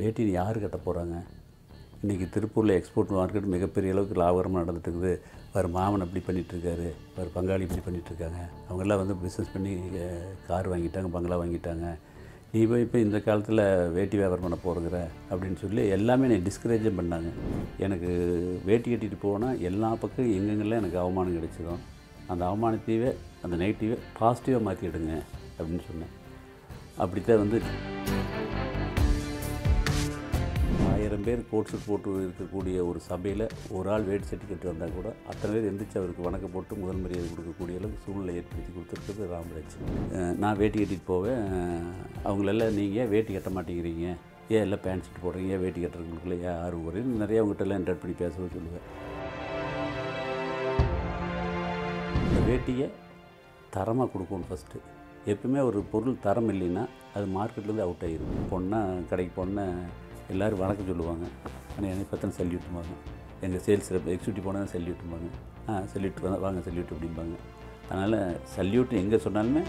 வேட்டின்னு யார் கட்ட போகிறாங்க இன்றைக்கி திருப்பூரில் எக்ஸ்போர்ட் மார்க்கெட் மிகப்பெரிய அளவுக்கு லாபகரமாக நடந்துட்டு இருக்குது வேறு மாமன் அப்படி பண்ணிகிட்ருக்காரு வேறு பங்காளி இப்படி பண்ணிகிட்ருக்காங்க அவங்கெல்லாம் வந்து பிஸ்னஸ் பண்ணி அஹ், கார் வாங்கிட்டாங்க பங்களா வாங்கிட்டாங்க நீ போய் இப்போ இந்த காலத்தில் வேட்டி வியாபாரம் பண்ண போகிறங்கிற அப்படின்னு சொல்லி எல்லாமே என்னை டிஸ்கரேஜும் பண்ணாங்க எனக்கு வேட்டி கட்டிட்டு போனால் எல்லா பக்கம் எங்கெங்கெல்லாம் எனக்கு அவமானம் கிடைச்சதோ அந்த அவமானத்தையே அந்த நெகட்டிவை பாசிட்டிவாக மாற்றிடுங்க அப்படின்னு சொன்னேன் அப்படித்தான் வந்து ஆயிரம் பேர் கோட் சூட் போட்டு இருக்கக்கூடிய ஒரு சபையில் ஒரு ஆள் வேட்டி சட்டி கட்டி வந்தால் கூட அத்தனை பேர் எந்திரிச்சு அவருக்கு வணக்கம் போட்டு முதல் மரியாதை கொடுக்கக்கூடிய அளவுக்கு சூழ்நிலை ஏற்படுத்தி கொடுத்துருக்குறது ராமராஜ் அஹ் நான் வேட்டி கட்டிட்டு போவேன் அஹ் அவங்களெல்லாம் நீங்கள் ஏன் வேட்டி கட்ட மாட்டேங்கிறீங்க ஏன் எல்லாம் பேண்ட் ஷர்ட் போடுறீங்க ஏன் வேட்டி கட்டுறவங்களுக்குள்ள ஏன் ஆர்வம் வருது நிறைய அவங்ககிட்ட எல்லாம் இன்டர்ட் பண்ணி பேசவும் சொல்லுவேன் இந்த வேட்டியை தரமாக கொடுக்கணும் ஃபஸ்ட்டு எப்பவுமே ஒரு பொருள் தரம் இல்லைன்னா அது மார்க்கெட்லேருந்து அவுட் ஆகிடும் போனால் கடைக்கு போனால் எல்லோரும் வணக்கம் சொல்லுவாங்க ஆனால் என்னை பார்த்தா சல்யூட்டுமாங்க எங்கள் சேல்ஸ் எக்ஸிக்யூட்டிவ் போனால் சல்யூட்டுமாங்க ஆ சல்யூட் வாங்க சல்யூட் அப்படிம்பாங்க அதனால் சல்யூட் எங்கே சொன்னாலுமே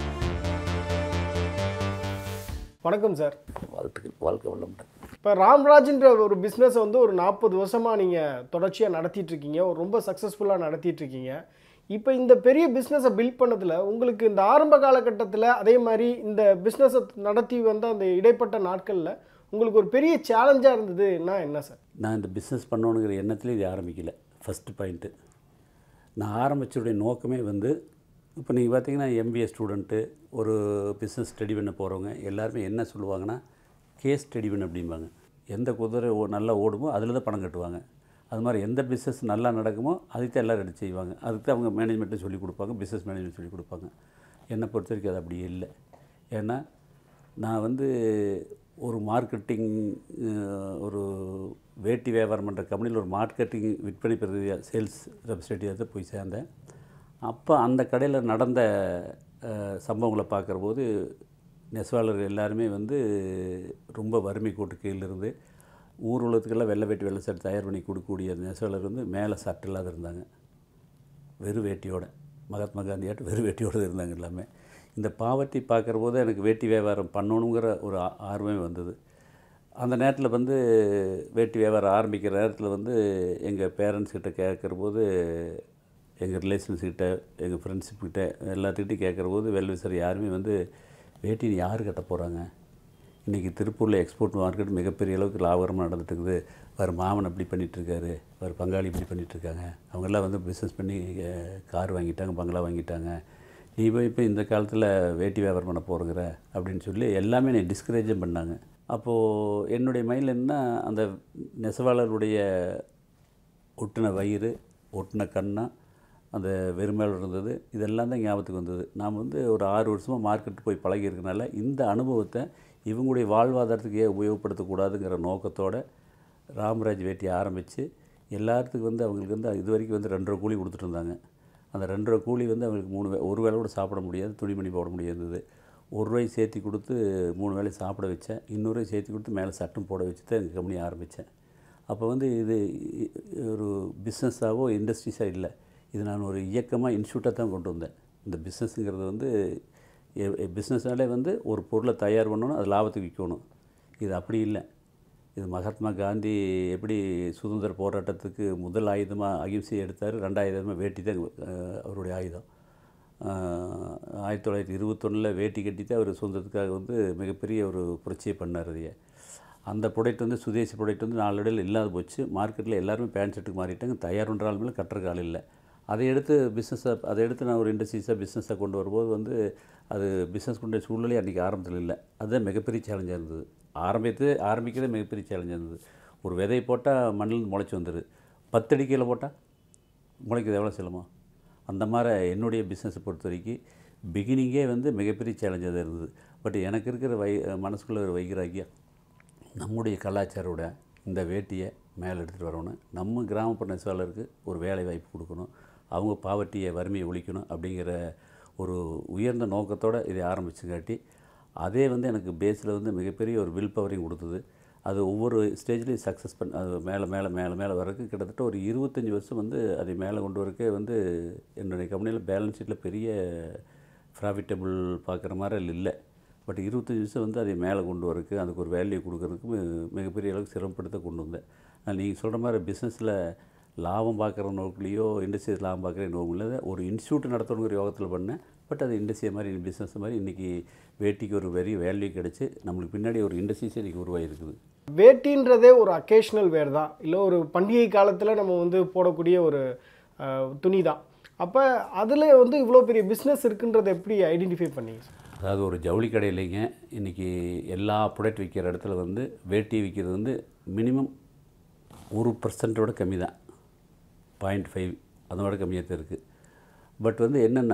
வணக்கம் சார் வாழ்த்துக்கள் வாழ்க்கை வளமுடன் இப்போ ராம்ராஜ்ன்ற ஒரு பிஸ்னஸை வந்து ஒரு நாற்பது வருஷமாக நீங்கள் தொடர்ச்சியாக நடத்திட்டு இருக்கீங்க ஒரு ரொம்ப சக்ஸஸ்ஃபுல்லாக நடத்திட்டு இருக்கீங்க இப்போ இந்த பெரிய பிஸ்னஸை பில்ட் பண்ணதில் உங்களுக்கு இந்த ஆரம்ப காலகட்டத்தில் அதே மாதிரி இந்த பிஸ்னஸை நடத்தி வந்த அந்த இடைப்பட்ட நாட்களில் உங்களுக்கு ஒரு பெரிய சேலஞ்சாக இருந்ததுன்னா என்ன சார் நான் இந்த பிஸ்னஸ் பண்ணணுங்கிற எண்ணத்துலேயே இது ஆரம்பிக்கல ஃபஸ்ட்டு பாயிண்ட்டு நான் ஆரம்பிச்சதுடைய நோக்கமே வந்து இப்போ நீங்கள் பார்த்தீங்கன்னா எம்பிஏ ஸ்டூடெண்ட்டு ஒரு பிஸ்னஸ் ஸ்டடி பண்ண போகிறவங்க எல்லாருமே என்ன சொல்லுவாங்கன்னா கேஸ் ஸ்டடி பண்ண அப்படிம்பாங்க எந்த குதிரை ஓ நல்லா ஓடுமோ அதில் தான் பணம் கட்டுவாங்க அது மாதிரி எந்த பிஸ்னஸ் நல்லா நடக்குமோ அதுக்கு எல்லோரும் எடுத்து செய்வாங்க அதுக்கு தான் அவங்க மேனேஜ்மெண்ட்டு சொல்லிக் கொடுப்பாங்க பிஸ்னஸ் மேனேஜ்மெண்ட் சொல்லிக் கொடுப்பாங்க என்னை பொறுத்த வரைக்கும் அது அப்படி இல்லை ஏன்னா நான் வந்து ஒரு மார்க்கெட்டிங் ஒரு வேட்டி வியாபாரம் பண்ணுற கம்பெனியில் ஒரு மார்க்கெட்டிங் விற்பனை பிரதியாக சேல்ஸ் ரெப்ரஸன்டேட்டிவாக தான் போய் சேர்ந்தேன் அப்போ அந்த கடையில் நடந்த அஹ், சம்பவங்களை பார்க்குற போது நெசவாளர்கள் எல்லாருமே வந்து ரொம்ப வறுமை கோட்டு கீழ இருந்து ஊர் உலகத்துக்கெல்லாம் வெள்ளை வேட்டி வெள்ளை சட்டை தயார் பண்ணி கொடுக்கக்கூடிய அந்த நெசவாளர் வந்து மேலே சட்டை இல்லாத இருந்தாங்க வெறும் வேட்டியோட மகாத்மா காந்தியாட்டு வெறும் வேட்டியோடு இருந்தாங்க எல்லாமே இந்த பாவர்ட்டி பார்க்குற போது எனக்கு வேட்டி வியாபாரம் பண்ணணுங்கிற ஒரு ஆ- ஆர்வமே வந்தது அந்த நேரத்தில் வந்து வேட்டி வியாபாரம் ஆரம்பிக்கிற நேரத்தில் வந்து எங்கள் பேரண்ட்ஸ் கிட்ட கேட்குற போது எங்கள் ரிலேஷன்ஸ் கிட்ட எங்கள் ஃப்ரெண்ட்ஷிப் கிட்ட எல்லாத்துக்கிட்டையும் கேட்குற போது வெல்விசர் யாருமே வந்து வேட்டின்னு யார் கட்ட போகிறாங்க இன்றைக்கி திருப்பூரில் எக்ஸ்போர்ட் மார்க்கெட் மிகப்பெரிய அளவுக்கு லாபகரமாக நடந்துட்டு இருக்குது வேறு மாமன் அப்படி பண்ணிகிட்ருக்காரு வேறு பங்காளி இப்படி பண்ணிகிட்ருக்காங்க அவங்கெல்லாம் வந்து பிஸ்னஸ் பண்ணி அஹ், கார் வாங்கிட்டாங்க பங்களா வாங்கிட்டாங்க நீ போய் இப்போ இந்த காலத்தில் வேட்டி வியாபாரம் பண்ண போகிறங்கிற அப்படின்னு சொல்லி எல்லாமே என்னை டிஸ்கரேஜும் பண்ணாங்க அப்போது என்னுடைய மைண்டில் என்ன அந்த நெசவாளருடைய ஒட்டின வயிறு ஒட்டின கண்ணா அந்த வெறுமையில் இருந்தது இதெல்லாம் தான் ஞாபகத்துக்கு வந்தது நாம் வந்து ஒரு ஆறு வருஷமாக மார்க்கெட் போய் பழகி இருக்கனால இந்த அனுபவத்தை இவங்களுடைய வாழ்வாதாரத்துக்கு ஏன் உபயோகப்படுத்தக்கூடாதுங்கிற நோக்கத்தோட ராமராஜ் வேட்டியை ஆரம்பித்து எல்லாத்துக்கும் வந்து அவங்களுக்கு வந்து இது வரைக்கும் வந்து ரெண்டரை கூலி கொடுத்துட்டு இருந்தாங்க அந்த ரெண்டரை கூலி வந்து அவங்களுக்கு மூணு வே- ஒரு வேளை கூட சாப்பிட முடியாது துணிமணி போட முடியாது ஒரு ரூபாய் சேர்த்தி கொடுத்து மூணு வேளை சாப்பிட வச்சேன் இன்னொரு ரூபாய் சேர்த்தி கொடுத்து மேலே சட்டம் போட வச்சு தான் எங்கள் கம்பெனி ஆரம்பித்தேன் அப்போ வந்து இது இ- ஒரு பிஸ்னஸாவோ இண்டஸ்ட்ரீஸாக இல்லை இது நான் ஒரு இயக்கமாக இன்ஸ்டியூட்டாக தான் கொண்டு வந்தேன் இந்த பிஸ்னஸ்ங்கிறது வந்து பிஸ்னஸ்னாலே வந்து ஒரு பொருளை தயார் பண்ணணும் அது லாபத்துக்கு விற்கணும் இது அப்படி இல்லை இது மகாத்மா காந்தி எப்படி சுதந்திர போராட்டத்துக்கு முதல் ஆயுதமாக அகிம்சை எடுத்தார் ரெண்டாயுதமாக வேட்டி தான் அஹ், அவருடைய ஆயுதம் ஆஹ், ஆயிரத்தி தொள்ளாயிரத்தி இருபத்தொன்னில் வேட்டி கட்டி தான் அவர் சுதந்திரத்துக்காக வந்து மிகப்பெரிய ஒரு புரட்சியை பண்ணார் அதைய அந்த ப்ராடக்ட் வந்து சுதேசி ப்ராடக்ட் வந்து நாளடைவில் இல்லாத போச்சு மார்க்கெட்டில் எல்லாருமே பேண்ட் ஷர்ட்டுக்கு மாறிட்டாங்க தயார் பண்ணுற ஆளுமே கட்டுறக்கு ஆள் இல்லை அதை எடுத்து பிஸ்னஸை அதை எடுத்து நான் ஒரு இண்டஸ்ட்ரீஸாக பிஸ்னஸை கொண்டு வரும்போது வந்து அது பிஸ்னஸ் கொண்ட சூழ்நிலை அன்றைக்கி ஆரம்பத்தில் இல்லை அதுதான் மிகப்பெரிய சேலஞ்சாக இருந்தது ஆரம்பித்து ஆரம்பிக்கிறதே மிகப்பெரிய சேலஞ்சாக இருந்தது ஒரு விதை போட்டால் மண்ணில் முளைச்சி வந்துடுது பத்தடி கீழே போட்டால் முளைக்கிறது எவ்வளோ சிரமம் அந்த மாதிரி என்னுடைய பிஸ்னஸை பொறுத்த வரைக்கும் பிகினிங்கே வந்து மிகப்பெரிய சேலஞ்சாக தான் இருந்தது பட் எனக்கு இருக்கிற வை மனசுக்குள்ளே ஒரு வைராக்கியம் நம்முடைய கலாச்சாரோட இந்த வேட்டியை மேலே எடுத்துகிட்டு வரணும் நம்ம கிராமப்புற நெசவாளருக்கு ஒரு வேலை வாய்ப்பு கொடுக்கணும் அவங்க பாவர்ட்டியை வறுமையை ஒழிக்கணும் அப்படிங்கிற ஒரு உயர்ந்த நோக்கத்தோடு இதை ஆரம்பிச்சுங்காட்டி அதே வந்து எனக்கு பேஸில் வந்து மிகப்பெரிய ஒரு வில் பவரையும் கொடுத்தது அது ஒவ்வொரு ஸ்டேஜ்லேயும் சக்ஸஸ் பண்ண அது மேலே மேலே மேலே மேலே வரக்கு கிட்டத்தட்ட ஒரு இருபத்தஞ்சி வருஷம் வந்து அதை மேலே கொண்டு வரக்கே வந்து என்னுடைய கம்பெனியில் பேலன்ஸ் ஷீட்டில் பெரிய ப்ராஃபிட்டபிள் பார்க்குற மாதிரி இல்லை பட் இருபத்தஞ்சி வருஷம் வந்து அதை மேலே கொண்டு வரக்கு அதுக்கு ஒரு வேல்யூ கொடுக்கறதுக்கு மி- மிகப்பெரிய அளவுக்கு சிரமப்படுத்த கொண்டு வந்தேன் ஆனால் நீங்கள் சொல்கிற மாதிரி பிஸ்னஸில் லாபம் பார்க்குற நோக்கிலையோ இண்டஸ்ட்ரீஸ் லாபம் பார்க்குற நோக்கம் இல்லை ஒரு இன்ஸ்டியூட் நடத்தணுங்கிற யோகத்தில் பண்ணேன் பட் அது இண்டஸ்ட்ரி மாதிரி பிஸ்னஸ் மாதிரி இன்றைக்கி வேட்டிக்கு ஒரு பெரிய வேல்யூ கிடச்சி நம்மளுக்கு பின்னாடி ஒரு இண்டஸ்ட்ரீஸ் இன்றைக்கி உருவாகிருக்குது வேட்டின்றதே ஒரு அக்கேஷ்னல் வேர் தான் இல்லை ஒரு பண்டிகை காலத்தில் நம்ம வந்து போடக்கூடிய ஒரு அஹ், துணி தான் அப்போ அதில் வந்து இவ்வளோ பெரிய பிஸ்னஸ் இருக்குன்றதை எப்படி ஐடென்டிஃபை பண்ணீங்க சார் அதாவது ஒரு ஜவுளி கடையிலைங்க இன்றைக்கி எல்லா ப்ராடக்ட் விற்கிற இடத்துல வந்து வேட்டி விற்கிறது வந்து மினிமம் ஒரு பர்சன்ட்டோட கம்மி தான் பாயிண்ட் ஃபைவ் அதோட கம்மியாக தான் இருக்குது பட் வந்து என்னென்னா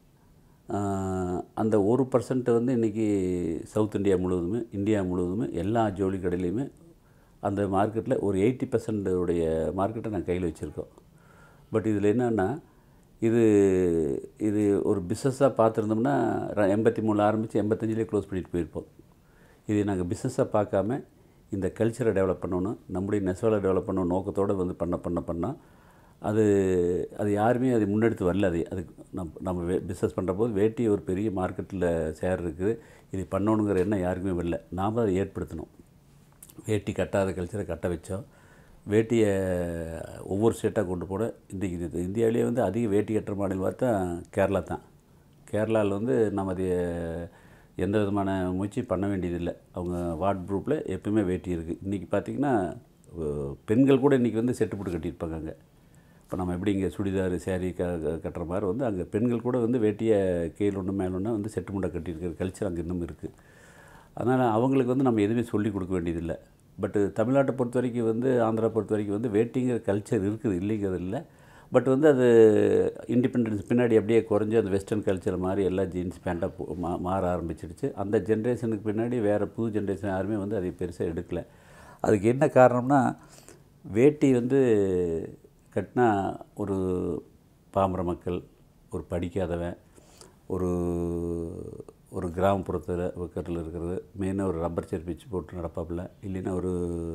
அந்த ஒரு பர்சன்ட் வந்து இன்றைக்கி சவுத் இந்தியா முழுவதுமே இந்தியா முழுவதுமே எல்லா ஜவுளி கடையிலையுமே அந்த மார்க்கெட்டில் ஒரு எயிட்டி பர்சன்ட் உடைய மார்க்கெட்டை நான் கையில் வச்சுருக்கோம் பட் இதில் என்னென்னா இது இது ஒரு பிஸ்னஸாக பார்த்துருந்தோம்னா ர- எண்பத்தி மூணில் ஆரம்பித்து எண்பத்தஞ்சிலே க்ளோஸ் பண்ணிட்டு போயிருப்போம் இது நாங்கள் பிஸ்னஸாக பார்க்காம இந்த கல்ச்சரை டெவலப் பண்ணணும் நம்முடைய நெசவலை டெவலப் பண்ணணும் நோக்கத்தோடு வந்து பண்ண பண்ண பண்ணால் அது அது யாருமே அது முன்னெடுத்து வரல அது அதுக்கு நம்ம நம்ம பிஸ்னஸ் பண்ணுற போது வேட்டி ஒரு பெரிய மார்க்கெட்டில் சேர் இருக்குது இது பண்ணணுங்கிற எண்ணம் யாருக்குமே வரல நாம் அதை ஏற்படுத்தணும் வேட்டி கட்டாத கல்ச்சரை கட்ட வச்சோம் வேட்டியை ஒவ்வொரு ஸ்டேட்டாக கொண்டு போன இன்றைக்கி இது இந்தியாவிலேயே வந்து அதிக வேட்டி கட்டுற மாநிலம் பார்த்தா கேரளா தான் கேரளாவில் வந்து நம்ம அது எந்த விதமான முயற்சி பண்ண வேண்டியதில்லை அவங்க வார்ட் குரூப்பில் எப்பவுமே வேட்டி இருக்குது இன்றைக்கி பார்த்திங்கன்னா அஹ், பெண்கள் கூட இன்றைக்கி வந்து செட்டு போட்டு கட்டியிருப்பாங்க அங்கே இப்போ நம்ம எப்படி இங்கே சுடிதார் சேரீ க க- கட்டுற மாதிரி வந்து அங்கே பெண்கள் கூட வந்து வேட்டியை கீழ் ஒன்று மேலே ஒன்று வந்து செட்டு முண்டை கட்டியிருக்கிற கல்ச்சர் அங்கே இன்னும் இருக்குது அதனால் அவங்களுக்கு வந்து நம்ம எதுவுமே சொல்லிக் கொடுக்க வேண்டியதில்லை பட்டு தமிழ்நாட்டை பொறுத்த வரைக்கும் வந்து ஆந்திரா பொறுத்த வரைக்கும் வந்து வேட்டிங்கிற கல்ச்சர் இருக்குது இல்லைங்கிறது இல்லை பட் வந்து அது இண்டிபெண்டன்ஸ் பின்னாடி அப்படியே குறைஞ்சி அந்த வெஸ்டர்ன் கல்ச்சர் மாதிரி எல்லாம் ஜீன்ஸ் பேண்ட்டாக மா மாற ஆரம்பிச்சிடுச்சு அந்த ஜென்ரேஷனுக்கு பின்னாடி வேறு புது ஜென்ரேஷன் யாருமே வந்து அதை பெருசாக எடுக்கலை அதுக்கு என்ன காரணம்னா வேட்டி வந்து கட்டினா ஒரு பாமர மக்கள் ஒரு படிக்காதவன் ஒரு ஒரு கிராமப்புறத்தில் பக்கத்தில் இருக்கிறது மெயினாக ஒரு ரப்பர் சேர் பிச்சு போட்டு நடப்பாப்புல இல்லைன்னா ஒரு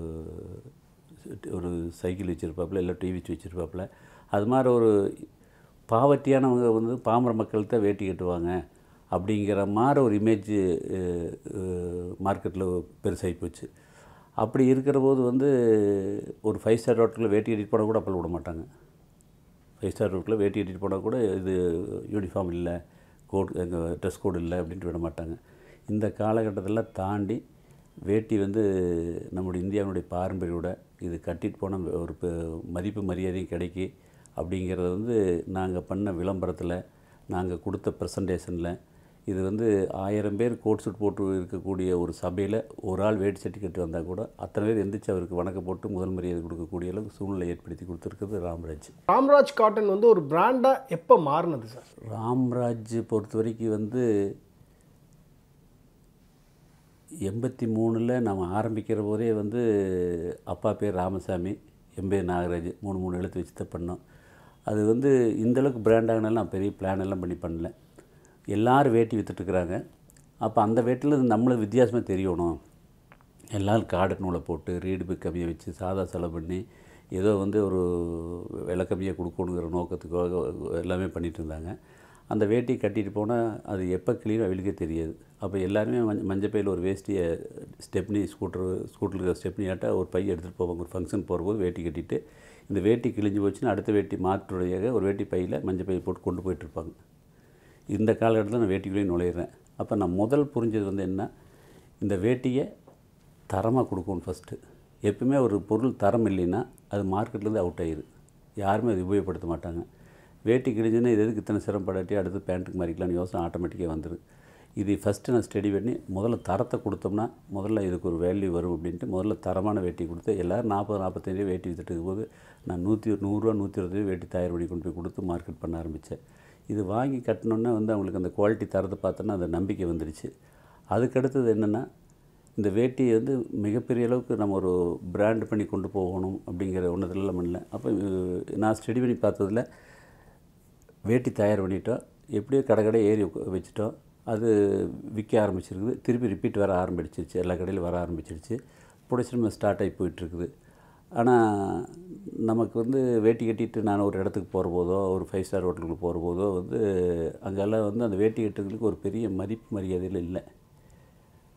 ஒரு சைக்கிள் வச்சுருப்பாப்புல இல்லை டிவி வச்சு வச்சுருப்பாப்புல அது மாதிரி ஒரு பாவர்ட்டியானவங்க வந்து பாமர மக்கள் தான் வேட்டி கட்டுவாங்க அப்படிங்கிற மாதிரி ஒரு இமேஜ் மார்க்கெட்டில் பெருசாகி போச்சு அப்படி இருக்கிற போது வந்து ஒரு ஃபைவ் ஸ்டார் ஹோட்டலில் வேட்டி கட்டிட்டு போனால் கூட அப்போ விட மாட்டாங்க ஃபைவ் ஸ்டார் ரூட்டில் வேட்டி கட்டிட்டு போனால் கூட இது யூனிஃபார்ம் இல்லை கோட் எங்கள் ட்ரெஸ் கோடு இல்லை அப்படின்ட்டு விட மாட்டாங்க இந்த காலகட்டத்தில் தாண்டி வேட்டி வந்து நம்முடைய இந்தியாவினுடைய பாரம்பரியோட இது கட்டிட்டு போன ஒரு பெ- மதிப்பு மரியாதையும் கிடைக்கி அப்படிங்கிறத வந்து நாங்கள் பண்ண விளம்பரத்தில் நாங்கள் கொடுத்த ப்ரெசன்டேஷனில் இது வந்து ஆயிரம் பேர் கோட் சூட் போட்டு இருக்கக்கூடிய ஒரு சபையில் ஒரு ஆள் வேட்டி சட்டி கட்டி வந்தால் கூட அத்தனை பேர் எந்திரிச்சு அவருக்கு வணக்கம் போட்டு முதல் மரியாதை கொடுக்கக்கூடிய அளவுக்கு சூழ்நிலை ஏற்படுத்தி கொடுத்துருக்குறது ராம்ராஜ் ராம்ராஜ் காட்டன் வந்து ஒரு பிராண்டாக எப்போ மாறினது சார் ராம்ராஜ் பொறுத்த வரைக்கும் வந்து எண்பத்தி மூணில் நம்ம ஆரம்பிக்கிற போதே வந்து அப்பா பேர் ராமசாமி என் பேர் நாகராஜ் மூணு மூணு எழுத்து வச்சு தான் பண்ணோம் அது வந்து இந்தளவுக்கு பிராண்ட் ஆகினாலும் நான் பெரிய பிளான் எல்லாம் பண்ணி பண்ணல எல்லாரும் வேட்டி விற்றுட்டுருக்குறாங்க அப்போ அந்த வேட்டில் நம்மளுக்கு வித்தியாசமாக தெரியணும் எல்லாரும் காடு நூலை போட்டு ரீடு பிக் கம்மியாக வச்சு சாதா செலவு பண்ணி ஏதோ வந்து ஒரு விலை கம்மியாக கொடுக்கணுங்கிற நோக்கத்துக்காக எல்லாமே பண்ணிட்டு இருந்தாங்க அந்த வேட்டி கட்டிட்டு போனால் அது எப்போ கிளீனோ அவளுக்கே தெரியாது அப்போ எல்லாருமே மஞ்ச மஞ்சள் பையில் ஒரு வேஷ்டியை ஸ்டெப்னி ஸ்கூட்டர் ஸ்கூட்டர் இருக்கிற ஸ்டெப்னி ஆட்ட ஒரு பை எடுத்துகிட்டு போவாங்க ஒரு ஃபங்க்ஷன் போகும்போது வேட்டி கட்டிட்டு இந்த வேட்டி கிழிஞ்சு போச்சுன்னா அடுத்த வேட்டி மாற்றுடையாக ஒரு வேட்டி பையில் மஞ்சள் பை போட்டு கொண்டு போயிட்டுருப்பாங்க இந்த காலகட்டத்தில் நான் வேட்டிக்குள்ளேயே நுழையிறேன் அப்போ நான் முதல் புரிஞ்சது வந்து என்ன இந்த வேட்டியை தரமாக கொடுக்கணும் ஃபஸ்ட்டு எப்பவுமே ஒரு பொருள் தரம் இல்லைன்னா அது மார்க்கெட்லேருந்து அவுட் ஆயிரு யாருமே அதை உபயோகப்படுத்த மாட்டாங்க வேட்டி கிழிஞ்சுன்னா இது எதுக்கு இத்தனை சிரமப்படாட்டி அடுத்து பேண்ட்டுக்கு மாறிக்கலாம்னு யோசனை ஆட்டோமேட்டிக்காக வந்துடும் இது ஃபஸ்ட்டு நான் ஸ்டடி பண்ணி முதல்ல தரத்தை கொடுத்தோம்னா முதல்ல இதுக்கு ஒரு வேல்யூ வரும் அப்படின்ட்டு முதல்ல தரமான வேட்டி கொடுத்து எல்லோரும் நாற்பது நாற்பத்தஞ்சு வேட்டி விற்றுட்டு இருக்கும்போது நான் நூற்றி நூறுரூவா நூற்றி இருபது வேட்டி தயார் பண்ணி கொண்டு போய் கொடுத்து மார்க்கெட் பண்ண ஆரம்பித்தேன் இது வாங்கி கட்டினோன்னே வந்து அவங்களுக்கு அந்த குவாலிட்டி தரத்தை பார்த்தோன்னா அந்த நம்பிக்கை வந்துடுச்சு அதுக்கடுத்தது என்னென்னா இந்த வேட்டியை வந்து மிகப்பெரிய அளவுக்கு நம்ம ஒரு பிராண்ட் பண்ணி கொண்டு போகணும் அப்படிங்கிற ஒன்றதுலாம் பண்ணல அப்போ அஹ், நான் ஸ்டடி பண்ணி பார்த்ததுல வேட்டி தயார் பண்ணிட்டோம் எப்படியோ கடை கடை ஏறி உக்க- வச்சுட்டோம் அது விற்க ஆரம்பிச்சிருக்குது திருப்பி ரிப்பீட் வர ஆரம்பிச்சிருச்சு எல்லா கடையிலும் வர ஆரம்பிச்சிருச்சு ப்ரொடக்ஷன் ஸ்டார்ட் ஆகி போயிட்டுருக்குது ஆனால் நமக்கு வந்து வேட்டி கட்டிட்டு நான் ஒரு இடத்துக்கு போகிற போதோ ஒரு ஃபைவ் ஸ்டார் ஹோட்டலுக்கு போகிற போதோ வந்து அங்கெல்லாம் வந்து அந்த வேட்டி கட்டுறதுக்கு ஒரு பெரிய மதிப்பு மரியாதையில் இல்லை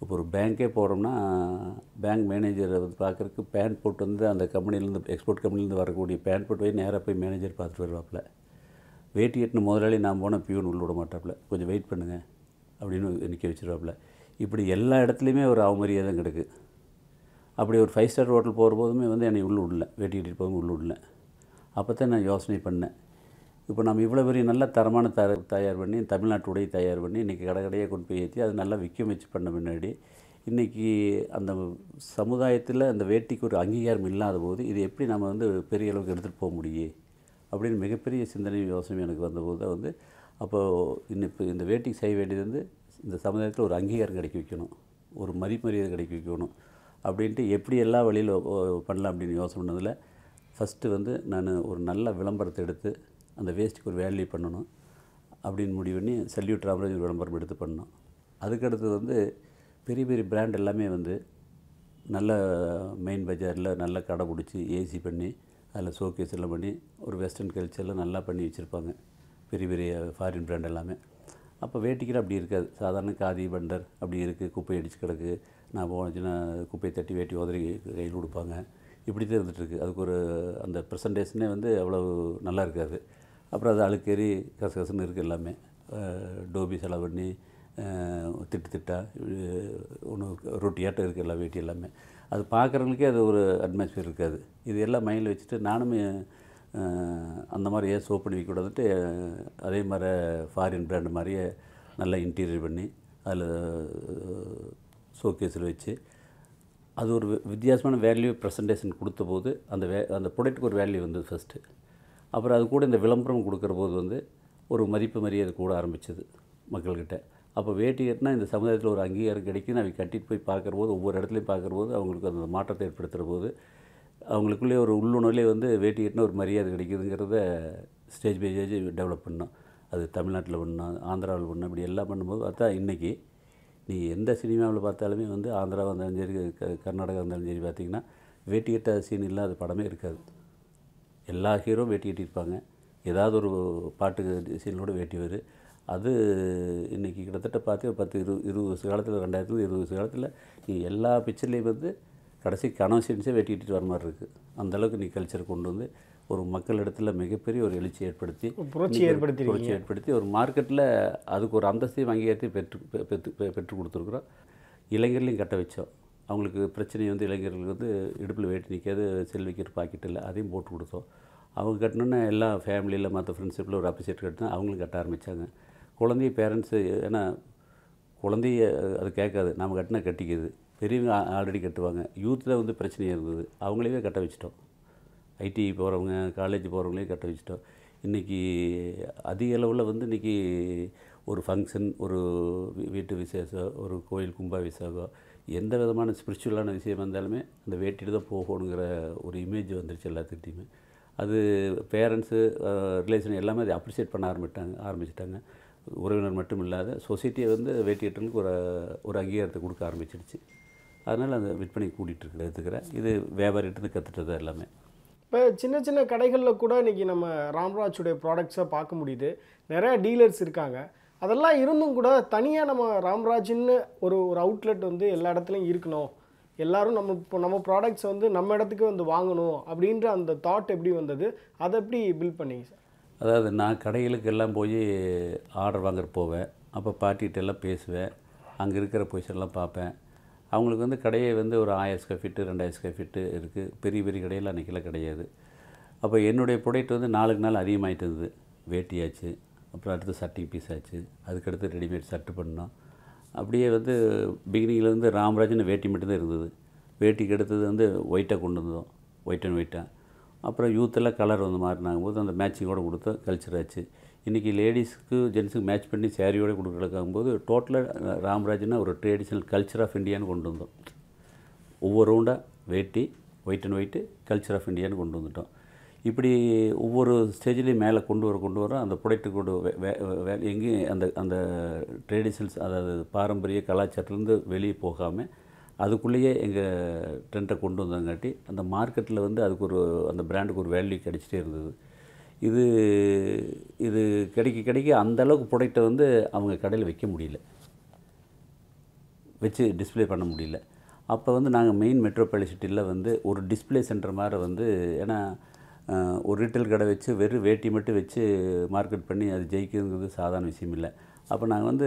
இப்போ ஒரு பேங்க்கே போகிறோம்னா பேங்க் மேனேஜரை வந்து பார்க்குறதுக்கு பேன் போட்டு வந்து அந்த கம்பெனிலேருந்து எக்ஸ்போர்ட் கம்பெனிலேருந்து வரக்கூடிய பேன் போட்டு போய் நேராக போய் மேனேஜர் பார்த்துட்டு வருவாப்புல வேட்டி கட்டின முதலாளி நான் போனால் பியூன் உள்ள விட மாட்டாப்புல கொஞ்சம் வெயிட் பண்ணுங்க அப்படின்னு நிற்க வச்சிருவாப்புல இப்படி எல்லா இடத்துலையுமே ஒரு அவமரியாதை தான் கிடக்கு அப்படி ஒரு ஃபைவ் ஸ்டார் ஹோட்டல் போகிற போதுமே வந்து என்னை உள்ளே விடல வேட்டி கட்டிட்டு போகும் உள்ளே விடல அப்போ தான் நான் யோசனை பண்ணேன் இப்போ நம்ம இவ்வளோ பெரிய நல்ல தரமான த தயார் பண்ணி தமிழ்நாட்டு உடை தயார் பண்ணி இன்றைக்கி கடை கடையாக கொண்டு போய் ஏற்றி அது நல்லா விற்க வச்சு பண்ண முன்னாடி இன்றைக்கி அந்த சமுதாயத்தில் அந்த வேட்டிக்கு ஒரு அங்கீகாரம் இல்லாத போது இது எப்படி நம்ம வந்து பெரிய அளவுக்கு எடுத்துகிட்டு போக முடியும் அப்படின்னு மிகப்பெரிய சிந்தனை யோசனை எனக்கு வந்தபோது தான் வந்து அப்போது இன்னும் இப்போ இந்த வேட்டிக்கு செய்ய வேண்டியது வந்து இந்த சமுதாயத்தில் ஒரு அங்கீகாரம் கிடைக்க வைக்கணும் ஒரு மதிமரியாதை கிடைக்க வைக்கணும் அப்படின்ட்டு எப்படி எல்லா வழியில் பண்ணலாம் அப்படின்னு யோசனை பண்ணதில் ஃபஸ்ட்டு வந்து நான் ஒரு நல்ல விளம்பரத்தை எடுத்து அந்த வேஸ்ட்டுக்கு ஒரு வேல்யூ பண்ணணும் அப்படின்னு முடிவு பண்ணி சல்யூட் ராமராஜ் ஒரு விளம்பரம் எடுத்து பண்ணோம் அதுக்கடுத்து வந்து பெரிய பெரிய பிராண்ட் எல்லாமே வந்து நல்ல மெயின் பஜாரில் நல்ல கடை பிடிச்சி ஏசி பண்ணி அதில் ஷோகேஸ் எல்லாம் பண்ணி ஒரு வெஸ்டர்ன் கல்ச்சரில் நல்லா பண்ணி வச்சுருப்பாங்க பெரிய பெரிய ஃபாரின் பிராண்ட் எல்லாமே அப்போ வேட்டிக்கிற அப்படி இருக்காது சாதாரண காதி பண்டர் அப்படி இருக்குது குப்பை அடிச்சு கிடக்கு நான் போனச்சுன்னா குப்பையை தட்டி வேட்டி உதறி கையில் கொடுப்பாங்க இப்படி தான் இருந்துகிட்ருக்கு அதுக்கு ஒரு அந்த ப்ரெசன்டேஷனே வந்து அவ்வளோ நல்லா இருக்காது அப்புறம் அது அழுக்கேறி கசகசன்னு இருக்குது எல்லாமே அஹ் டோபி செலவு பண்ணி அஹ் திட்டு திட்டா ஒன்று ரொட்டியாட்டம் இருக்குது எல்லா வேட்டி எல்லாமே அது பார்க்குறவங்களுக்கே அது ஒரு அட்மாஸ்பியர் இருக்காது இது எல்லாம் மைண்டில் வச்சுட்டு நானும் அஹ், அந்த மாதிரி ஏன் சோப் பண்ணி வைக்கக்கூடாதுட்டு அஹ், அதே மாதிரி ஃபாரின் பிராண்டு மாதிரியே நல்லா இன்டீரியர் பண்ணி அதில் ஷோகேஸில் வச்சு அது ஒரு வி- வித்தியாசமான வேல்யூ ப்ரெசன்டேஷன் கொடுத்த போது அந்த வே அந்த ப்ராடக்ட்டுக்கு ஒரு வேல்யூ வந்தது ஃபஸ்ட்டு அப்புறம் அது கூட இந்த விளம்பரம் கொடுக்குற போது வந்து ஒரு மதிப்பு மரியாதை கூட ஆரம்பிச்சது மக்கள்கிட்ட அப்போ வேட்டி கட்டினா இந்த சமுதாயத்தில் ஒரு அங்கீகாரம் கிடைக்குன்னு அவங்க கட்டிட்டு போய் பார்க்குற போது ஒவ்வொரு இடத்துலையும் பார்க்குற போது அவங்களுக்கு அந்த மாற்றத்தை ஏற்படுத்துகிற போது அவங்களுக்குள்ளே ஒரு உள்ளுணர்வுலேயே வந்து வேட்டி கட்டினா ஒரு மரியாதை கிடைக்குதுங்கிறத ஸ்டேஜ் பை ஸ்டேஜ் டெவலப் பண்ணோம் அது தமிழ்நாட்டில் பண்ணோம் ஆந்திராவில் பண்ணோம் இப்படி எல்லாம் பண்ணும்போது பார்த்தா இன்றைக்கி நீ எந்த சினிமாவில் பார்த்தாலுமே வந்து ஆந்திராவாக இருந்தாலும் சரி க கர்நாடகா இருந்தாலும் சரி பார்த்தீங்கன்னா வேட்டி கட்ட சீன் இல்லாத படமே இருக்காது எல்லா ஹீரோ வேட்டி கட்டியிருப்பாங்க ஏதாவது ஒரு பாட்டு சீனோட வேட்டி வரும் அது இன்றைக்கி கிட்டத்தட்ட பார்த்து ஒரு பத்து இரு இருபது வருஷ காலத்தில் ரெண்டாயிரத்துல இருபது வருஷ காலத்தில் நீ எல்லா பிக்சர்லேயும் வந்து கடைசி கனவு சீன்ஸே வெட்டி கட்டிட்டு வர மாதிரி இருக்குது அந்தளவுக்கு நீ கல்ச்சர் கொண்டு வந்து ஒரு மக்கள் இடத்துல மிகப்பெரிய ஒரு எழுச்சி ஏற்படுத்தி ஒரு புரட்சி இன்னைக்கு ஒரு ஏற்படுத்தியிருக்கீங்க. புரட்சி ஏற்படுத்தி ஒரு மார்க்கெட்டில் அதுக்கு ஒரு அந்தஸ்தையும் அங்கீகாரத்தை பெற்று பெ- பெற்று பெ- பெற்றுக் கொடுத்துருக்குறோம் இளைஞர்களையும் கட்ட வச்சோம் அவங்களுக்கு பிரச்சனை வந்து இளைஞர்களுக்கு வந்து இடுப்பில் வேட்டி நிற்காது செல் வைக்கிற பாக்கெட் இல்லை அதையும் போட்டு கொடுத்தோம் அவங்க கட்டணுன்னு எல்லா ஃபேமிலியில் மற்ற ஃப்ரெண்ட்ஷிப்பில் ஒரு அப்ரிஷியேட் கட்டினா அவங்களும் கட்ட ஆரம்பித்தாங்க குழந்தைய பேரண்ட்ஸு ஏன்னா குழந்தைய அது கேட்காது நாம் கட்டினா கட்டிக்குது பெரியவங்க ஆல்ரெடி கட்டுவாங்க யூத்தில் வந்து பிரச்சனையாக இருந்தது அவங்களையே கட்ட வச்சிட்டோம் ஐடி போகிறவங்க காலேஜ் போகிறவங்களே கட்ட வச்சிட்டோம் இன்றைக்கி அதிக அளவில் வந்து இன்றைக்கி ஒரு ஃபங்க்ஷன் ஒரு வீ- வீட்டு விசேஷம் ஒரு கோயில் கும்பாபிஷேகம் எந்த விதமான ஸ்பிரிச்சுவலான விஷயம் வந்தாலுமே அந்த வேட்டிட்டு தான் போகணுங்கிற ஒரு இமேஜ் வந்துருச்சு எல்லாத்துக்கிட்டையுமே அது பேரண்ட்ஸு ரிலேஷன் எல்லாமே அதை அப்ரிஷியேட் பண்ண ஆரம்பிட்டாங்க ஆரம்பிச்சிட்டாங்க உறவினர் மட்டும் இல்லாத சொசைட்டியை வந்து வேட்டி கட்டலுக்கு ஒரு ஒரு அங்கீகாரத்தை கொடுக்க ஆரம்பிச்சிடுச்சு அதனால் அந்த விற்பனை கூட்டிகிட்டு இருக்கிற எடுத்துக்கிறேன் இது வியாபாரிகிட்டேருந்து கற்றுட்டது எல்லாமே இப்போ சின்ன சின்ன கடைகளில் கூட இன்றைக்கி நம்ம ராம்ராஜுடைய ப்ராடக்ட்ஸை பார்க்க முடியுது நிறையா டீலர்ஸ் இருக்காங்க அதெல்லாம் இருந்தும் கூட தனியாக நம்ம ராம்ராஜ்னு ஒரு ஒரு அவுட்லெட் வந்து எல்லா இடத்துலையும் இருக்கணும் எல்லாரும் நம்ம இப்போ நம்ம ப்ராடக்ட்ஸ் வந்து நம்ம இடத்துக்கு வந்து வாங்கணும் அப்படின்ற அந்த தாட் எப்படி வந்தது அதை எப்படி பில்ட் பண்ணீங்க சார் அதாவது நான் கடைகளுக்கு எல்லாம் போய் ஆர்டர் வாங்குற போவேன் அப்போ பாட்டிகிட்ட எல்லாம் பேசுவேன் அங்கே இருக்கிற பொசிஷன்லாம் பார்ப்பேன் அவங்களுக்கு வந்து கடையை வந்து ஒரு ஆயிரம் ஸ்கொயர் ஃபீட்டு ரெண்டாயிரம் ஸ்கொயர் ஃபீட்டு இருக்குது பெரிய பெரிய கடையில் அன்றைக்கெல்லாம் கிடையாது அப்போ என்னுடைய ப்ராடக்ட் வந்து நாளுக்கு நாள் அதிகமாகிட்டு இருந்தது வேட்டியாச்சு அப்புறம் அடுத்து சட்டை பீஸ் ஆச்சு அதுக்கடுத்து ரெடிமேட் சட்டு பண்ணோம் அப்படியே வந்து பிகினிங்கில் வந்து ராமராஜன் வேட்டி மட்டும்தான் இருந்தது வேட்டிக்கு அடுத்தது வந்து ஒயிட்டாக கொண்டு வந்தோம் ஒயிட் அண்ட் ஒயிட்டாக அப்புறம் யூத்தெல்லாம் கலர் வந்து மாறினாங்க போது அந்த மேட்சிங்கோட கொடுத்தோம் கல்ச்சர் ஆச்சு இன்றைக்கி லேடிஸ்க்கு ஜென்ஸுக்கு மேட்ச் பண்ணி சாரியோட கொடுக்குறதுக்காகும்போது டோட்டலாக ராமராஜ்னா ஒரு ட்ரெடிஷ்னல் கல்ச்சர் ஆஃப் இந்தியான்னு கொண்டு வந்தோம் ஒவ்வொரு ரவுண்டாக வேட்டி white and white culture of இந்தியான்னு கொண்டு வந்துட்டோம் இப்படி ஒவ்வொரு ஸ்டேஜ்லேயும் மேலே கொண்டு வர கொண்டு வர அந்த ப்ராடக்ட்டு கொண்டு வே- வே- வே- எங்கேயும் அந்த அந்த ட்ரெடிஷனல்ஸ் அதாவது பாரம்பரிய கலாச்சாரத்துலேருந்து வெளியே போகாமல் அதுக்குள்ளேயே எங்கள் ட்ரெண்டை கொண்டு வந்தங்காட்டி அந்த மார்க்கெட்டில் வந்து அதுக்கு ஒரு அந்த பிராண்டுக்கு ஒரு வேல்யூ கிடைச்சிட்டே இருந்தது இது இது கிடைக்க கிடைக்க அந்த அளவுக்கு ப்ராடக்ட்டை வந்து அவங்க கடையில் வைக்க முடியல வச்சு டிஸ்ப்ளே பண்ண முடியல அப்போ வந்து நாங்கள் மெயின் மெட்ரோபாலிசிட்டியில் வந்து ஒரு டிஸ்ப்ளே சென்டர் மாதிரி வந்து ஏன்னா அஹ், ஒரு ரீட்டைல் கடை வச்சு வெறும் வேட்டி மட்டும் வச்சு மார்க்கெட் பண்ணி அது ஜெயிக்கிறதுங்கிறது சாதாரண விஷயம் இல்லை அப்போ நாங்கள் வந்து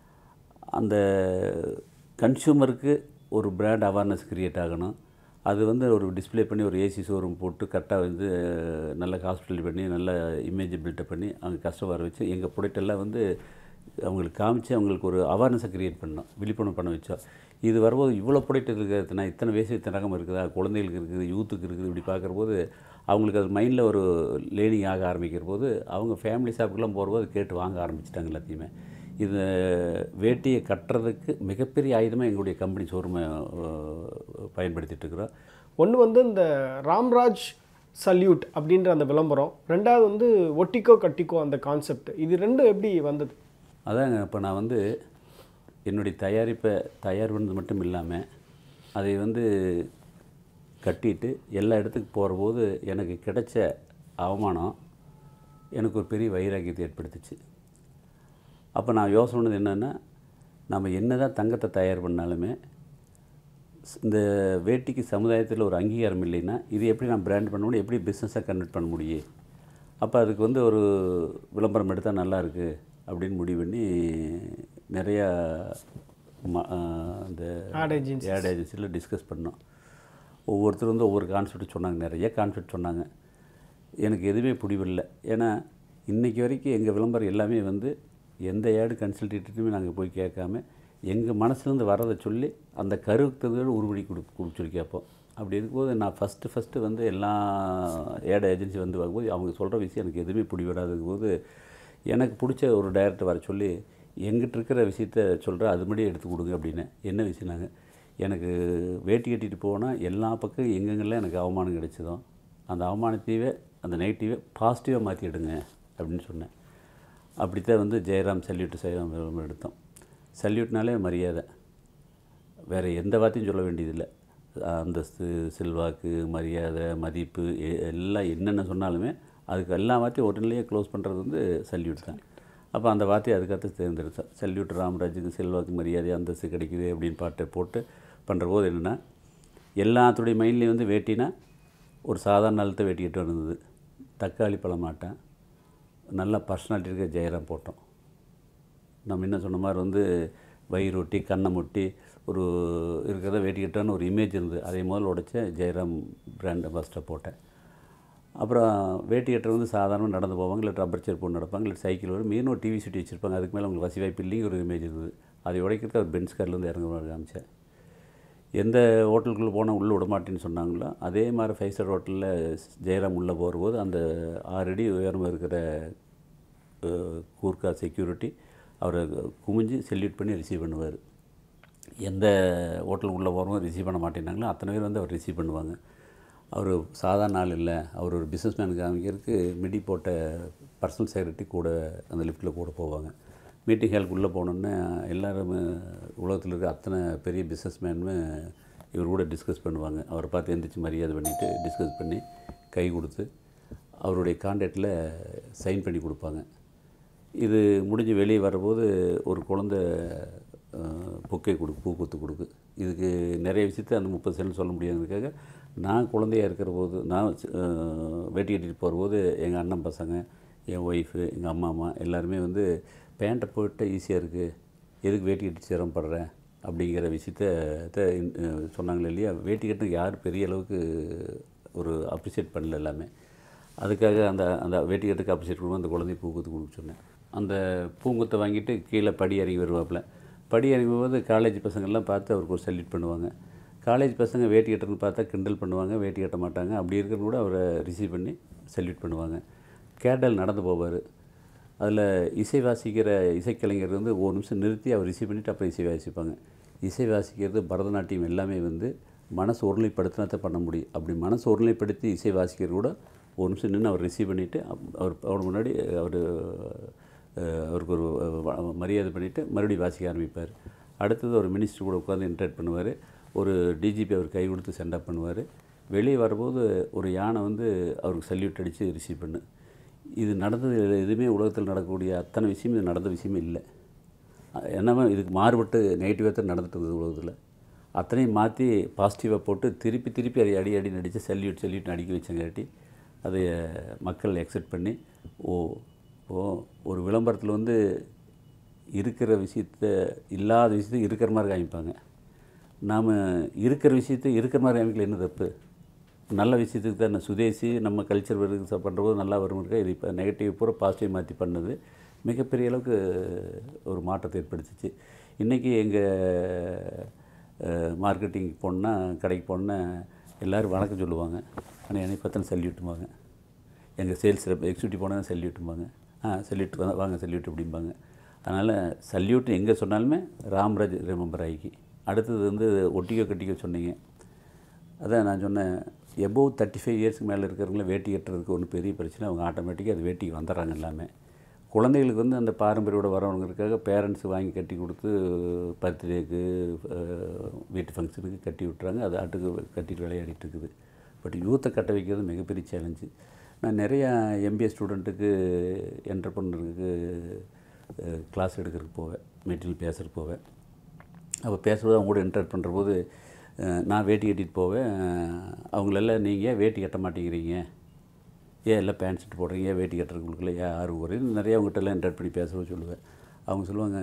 அந்த கன்சியூமருக்கு ஒரு பிராண்ட் அவேர்னஸ் கிரியேட் ஆகணும் அது வந்து ஒரு டிஸ்ப்ளே பண்ணி ஒரு ஏசி ஷோரூம் போட்டு கரெக்டாக வந்து அஹ், நல்ல ஹாஸ்பிட்டல் பண்ணி நல்ல இமேஜ் பில்டப் பண்ணி அவங்க கஸ்டமர் வச்சு எங்கள் ப்ராடக்ட் எல்லாம் வந்து அவங்களுக்கு காமிச்சு அவங்களுக்கு ஒரு அவேர்னஸை கிரியேட் பண்ணோம் விழிப்புணர்வு பண்ண வச்சோம் இது வரும்போது இவ்வளோ ப்ராடக்ட் இருக்குது நான் இத்தனை வயசு இத்தனை ரகம் இருக்குதா குழந்தைகளுக்கு இருக்குது யூத்துக்கு இருக்குது இப்படி பார்க்குற போது அவங்களுக்கு அது மைண்டில் ஒரு லேர்னிங் ஆக ஆரம்பிக்கிற போது அவங்க ஃபேமிலி ஷாப்புக்கெல்லாம் போகிறபோது கேட்டு வாங்க ஆரம்பிச்சிட்டாங்க எல்லாத்தையுமே இது வேட்டியை கட்டுறதுக்கு மிகப்பெரிய ஆயுதமாக எங்களுடைய கம்பெனி ஷோரூமை பயன்படுத்திட்டு இருக்கிறோம் ஒன்று வந்து இந்த ராம்ராஜ் சல்யூட் அப்படின்ற அந்த விளம்பரம் ரெண்டாவது வந்து ஒட்டிக்கோ கட்டிக்கோ அந்த கான்செப்ட் இது ரெண்டும் எப்படி வந்தது அதாங்க இப்போ நான் வந்து என்னுடைய தயாரிப்பை தயார் பண்ணது மட்டும் இல்லாமல் அதை வந்து கட்டிட்டு எல்லா இடத்துக்கு போகிற போது எனக்கு கிடைச்ச அவமானம் எனக்கு ஒரு பெரிய வைராக்கியத்தை ஏற்படுத்துச்சு அப்போ நான் யோசனை பண்ணது என்னென்னா நம்ம என்ன தான் தங்கத்தை தயார் பண்ணாலுமே ஸ்- இந்த வேட்டிக்கு சமுதாயத்தில் ஒரு அங்கீகாரம் இல்லைன்னா இது எப்படி நான் பிராண்ட் பண்ண முடியும் எப்படி பிஸ்னஸாக கன்வெர்ட் பண்ண முடியும் அப்போ அதுக்கு வந்து ஒரு விளம்பரம் எடுத்தால் நல்லா இருக்கு அப்படின்னு முடிவு பண்ணி நிறையா ம- ஆ, இந்த Ad agencies. ஏட் ஏஜென்சியில் டிஸ்கஸ் பண்ணோம் ஒவ்வொருத்தரும் வந்து ஒவ்வொரு கான்செப்ட் சொன்னாங்க நிறைய கான்செப்ட் சொன்னாங்க எனக்கு எதுவுமே பிடிவில்லை ஏன்னா இன்றைக்கி வரைக்கும் எங்கள் விளம்பரம் எல்லாமே வந்து எந்த ஏடு கன்சல்டேட்டுமே நாங்கள் போய் கேட்காம எங்கள் மனசுலேருந்து வரதை சொல்லி அந்த கருத்துக்கு உருவடி கொடு கொடுக்க சொல்லி கேட்போம் அப்படி இருக்கும்போது நான் ஃபஸ்ட்டு ஃபஸ்ட்டு வந்து எல்லா ஏட ஏஜென்சி வந்து வரும்போது அவங்க சொல்கிற விஷயம் எனக்கு எதுவுமே பிடிவிடாதுங்க போது எனக்கு பிடிச்ச ஒரு டைரக்டர் வர சொல்லி எங்கிட்ட இருக்கிற விஷயத்த சொல்கிற அது மட்டும் எடுத்து கொடுங்க அப்படின்னு என்ன விஷயம்னாங்க எனக்கு வேட்டி கட்டிட்டு போனால் எல்லா பக்கம் எங்கெங்கெல்லாம் எனக்கு அவமானம் கிடைச்சதோ அந்த அவமானத்தையே அந்த நெகட்டிவை பாசிட்டிவாக மாற்றிடுங்க அப்படின்னு சொன்னேன் அப்படித்தான் வந்து ஜெயராம் சல்யூட் ஜெயராம் விளம்பரம் எடுத்தோம் சல்யூட்னாலே மரியாதை வேறு எந்த வார்த்தையும் சொல்ல வேண்டியதில்லை அந்தஸ்து செல்வாக்கு மரியாதை மதிப்பு எ- எல்லாம் என்னென்ன சொன்னாலுமே அதுக்கு எல்லா வார்த்தையும் உடனே க்ளோஸ் பண்ணுறது வந்து சல்யூட் தான் அப்போ அந்த வார்த்தையை அதுக்கடுத்து தேர்ந்தெடுத்தேன் சல்யூட் ராமராஜுக்கு செல்வாக்கு மரியாதை அந்தஸ்து கிடைக்குது அப்படின்னு பாட்டை போட்டு பண்ணுற போது என்னென்னா எல்லாத்துடைய மைண்ட்லேயும் வந்து வேட்டினா ஒரு சாதாரண நிலத்தை வெட்டிக்கிட்டு வந்தது தக்காளி பழமாட்டேன் நல்ல பர்சனாலிட்டி இருக்க ஜெயராம் போட்டோம் நம்ம என்ன சொன்ன மாதிரி வந்து வயிறு ஒட்டி கண்ணை முட்டி ஒரு இருக்கிறத வேட்டிக்கிட்டான்னு ஒரு இமேஜ் இருந்தது அதை முதல்ல உடைச்ச ஜெயராம் பிராண்ட் அம்பாஸ்டர் போட்டேன் அப்புறம் வேட்டி கட்டுறது வந்து சாதாரணமாக நடந்து போவாங்க இல்லை ரப்பர் சேர் போட்டு நடப்பாங்க இல்லை சைக்கிள் வரும் மீன் ஒரு டிவி சுட்டி வச்சுருப்பாங்க அதுக்கு மேலே உங்களுக்கு வசி வாய்ப்பு இல்லைங்க ஒரு இமேஜ் இருந்தது அதை உடைக்கிறதுக்கு அவர் பென்ஸ் கார்லேருந்து இறங்குற மாதிரி காமிச்சேன் எந்த ஹோட்டலுக்குள்ளே போனால் உள்ளே விட மாட்டேன்னு சொன்னாங்களோ அதே மாதிரி ஃபைவ் ஸ்டார் ஹோட்டலில் ஜெயராம் உள்ளே போகும்போது அந்த ஆறு அடி உயரமாக இருக்கிற அஹ், கூர்க்கா செக்யூரிட்டி அவரை குமிஞ்சு செல்யூட் பண்ணி ரிசீவ் பண்ணுவார் எந்த ஹோட்டலுக்கு உள்ளே போகிறவங்க ரிசீவ் பண்ண மாட்டேன்னாங்களோ அத்தனை பேர் வந்து அவர் ரிசீவ் பண்ணுவாங்க அவர் சாதாரண ஆள் இல்லை அவர் ஒரு பிஸ்னஸ் மேன் காமிக்கிறதுக்கு மிடி போட்ட பர்சனல் செக்ரட்டரி கூட அந்த லிஃப்ட்டில் கூட போவாங்க மீட்டிங் ஹாலுக்கு உள்ளே போனோன்னே எல்லாரும் உலகத்தில் இருக்க அத்தனை பெரிய பிஸ்னஸ் மேனுமே இவர் கூட டிஸ்கஸ் பண்ணுவாங்க அவரை பார்த்து எந்திரிச்சு மரியாதை பண்ணிவிட்டு டிஸ்கஸ் பண்ணி கை கொடுத்து அவருடைய கான்டாக்டில் சைன் பண்ணி கொடுப்பாங்க இது முடிஞ்சு வெளியே வரும்போது ஒரு குழந்த பொக்கை கொடு பூ கொத்து கொடுக்கு இதுக்கு நிறைய விஷயத்த அந்த முப்பது செகண்ட் சொல்ல முடியாதுக்காக நான் குழந்தையா இருக்கிற போது நான் அஹ், வேட்டி கட்டிட்டு போகும்போது எங்கள் அண்ணன் பசங்க என் ஒய்ஃபு எங்கள் அம்மா அம்மா எல்லாருமே வந்து பேண்ட்டை போட்டு ஈஸியாக இருக்குது எதுக்கு வேட்டி கட்டி சிரமப்படுறேன் அப்படிங்கிற விஷயத்த த- இன்- அஹ், சொன்னாங்களே இல்லையா வேட்டி கட்டுறதுக்கு யார் பெரிய அளவுக்கு ஒரு அப்ரிஷியேட் பண்ணல எல்லாமே அதுக்காக அந்த அந்த வேட்டி கட்டுக்கு அப்ரிஷியேட் கொடுக்கும் அந்த குழந்தைய பூங்குத்து கொடுக்க சொன்னேன் அந்த பூங்குத்தை வாங்கிட்டு கீழே படி இறங்கி வருவாப்புல படி இறங்கி போது காலேஜ் பசங்கள்லாம் பார்த்து அவருக்கு ஒரு சல்யூட் பண்ணுவாங்க காலேஜ் பசங்க வேட்டி கட்டுறதுன்னு பார்த்தா கிண்டல் பண்ணுவாங்க வேட்டி கட்ட மாட்டாங்க அப்படி இருக்கிறது கூட அவரை ரிசீவ் பண்ணி சல்யூட் பண்ணுவாங்க கேட்டல் நடந்து போவார் அதில் இசை வாசிக்கிற இசைக்கலைஞர் வந்து ஒரு நிமிஷம் நிறுத்தி அவர் ரிசீவ் பண்ணிவிட்டு அப்புறம் இசை வாசிப்பாங்க இசை வாசிக்கிறது பரதநாட்டியம் எல்லாமே வந்து மனசு ஒருநிலைப்படுத்தினா தான் பண்ண முடியும் அப்படி மனசு ஒருநிலைப்படுத்தி இசை வாசிக்கிறது கூட ஒரு நிமிஷம் நின்று அவர் ரிசீவ் பண்ணிவிட்டு அவர் அவர் முன்னாடி அவர் அவருக்கு ஒரு வ- மரியாதை பண்ணிவிட்டு மறுபடியும் வாசிக்க ஆரம்பிப்பார் அடுத்தது ஒரு மினிஸ்டர் கூட உட்காந்து இன்ட்ராக்ட் பண்ணுவார் ஒரு டிஜிபி அவர் கை கொடுத்து சென்ட் அப் பண்ணுவார் வெளியே வரும்போது ஒரு யானை வந்து அவருக்கு சல்யூட் அடித்து ரிசீவ் பண்ணு இது நடந்தது எதுவுமே உலகத்தில் நடக்கக்கூடிய அத்தனை விஷயம் இது நடந்த விஷயமே இல்லை என்னமோ இதுக்கு மாறுபட்டு நெகட்டிவாக தான் நடந்துட்டு இருக்குது உலகத்தில் அத்தனையும் மாற்றி பாசிட்டிவாக போட்டு திருப்பி திருப்பி அதை அடி அடி நடித்து சல்யூட் சல்யூட் அடிக்க வச்சங்காட்டி அதை மக்கள் எக்ஸெப்ட் பண்ணி ஓ ஓ ஒரு விளம்பரத்தில் வந்து இருக்கிற விஷயத்த இல்லாத விஷயத்த இருக்கிற மாதிரி காமிப்பாங்க நாம் இருக்கிற விஷயத்த இருக்கிற மாதிரி காமிக்கல என்ன தப்பு நல்ல விஷயத்துக்கு தான் நான் சுதேசி நம்ம கல்ச்சர் வருது பண்ணுறபோது நல்லா வரும் இருக்கா இது இப்போ நெகட்டிவ் பூரா பாசிட்டிவ் மாற்றி பண்ணது மிகப்பெரிய அளவுக்கு ஒரு மாற்றத்தை ஏற்படுத்துச்சு இன்றைக்கி எங்கள் மார்க்கெட்டிங் போனால் கடைக்கு போனால் எல்லோரும் வணக்கம் சொல்லுவாங்க ஆனால் என்னை பார்த்தா சல்யூட்டுமாங்க எங்கள் சேல்ஸ் ரெப் எக்ஸிக்யூட்டிவ் போனால் சல்யூட்டும்பாங்க ஆ சல்யூட் வாங்க சல்யூட் அப்படிம்பாங்க அதனால் சல்யூட் எங்கே சொன்னாலுமே ராம்ராஜ் ரிமெம்பர் ஆகி அடுத்தது வந்து ஒட்டிக்கோ கட்டிக்கோ சொன்னீங்க அதான் நான் சொன்னேன் எபோவ் தேர்ட்டி ஃபைவ் இயர்ஸ்க்கு மேலே இருக்கிறவங்கள வேட்டி கட்டுறதுக்கு ஒன்றும் பெரிய பிரச்சனை அவங்க ஆட்டோமேட்டிக்காக அது வேட்டிக்கு வந்துடுறாங்க எல்லாமே குழந்தைகளுக்கு வந்து அந்த பாரம்பரியோட வரவங்கிறதுக்காக பேரண்ட்ஸ் வாங்கி கட்டி கொடுத்து பர்த்டேக்கு வீட்டு ஃபங்க்ஷனுக்கு கட்டி விட்டுறாங்க அது ஆட்டுக்கு கட்டிட்டு விளையாடிட்டு இருக்குது பட் யூத்தை கட்ட வைக்கிறது மிகப்பெரிய சேலஞ்சு நான் நிறையா எம்பிஏ ஸ்டூடெண்ட்டுக்கு என்டர்பிரனருக்கு கிளாஸ் எடுக்கிறதுக்கு போவேன் மெட்டீரியல் பேசுகிறதுக்கு போவேன் அப்போ பேசும்போது அவங்க கூட இன்டராக்ட் பண்ணுற போது அஹ், நான் வேட்டி கட்டிட்டு போவேன் அஹ், அவங்களெல்லாம் நீங்கள் ஏன் வேட்டி கட்ட மாட்டேங்கிறீங்க ஏன் எல்லாம் பேண்ட் ஷர்ட் போடுறீங்க ஏன் வேட்டி கட்டுறதுக்குள்ள ஏன் ஆர்வம் வருது நிறைய அவங்ககிட்ட எல்லாம் இன்டராக்ட் பண்ணி பேசுகிறோம் சொல்லுவேன் அவங்க சொல்லுவாங்க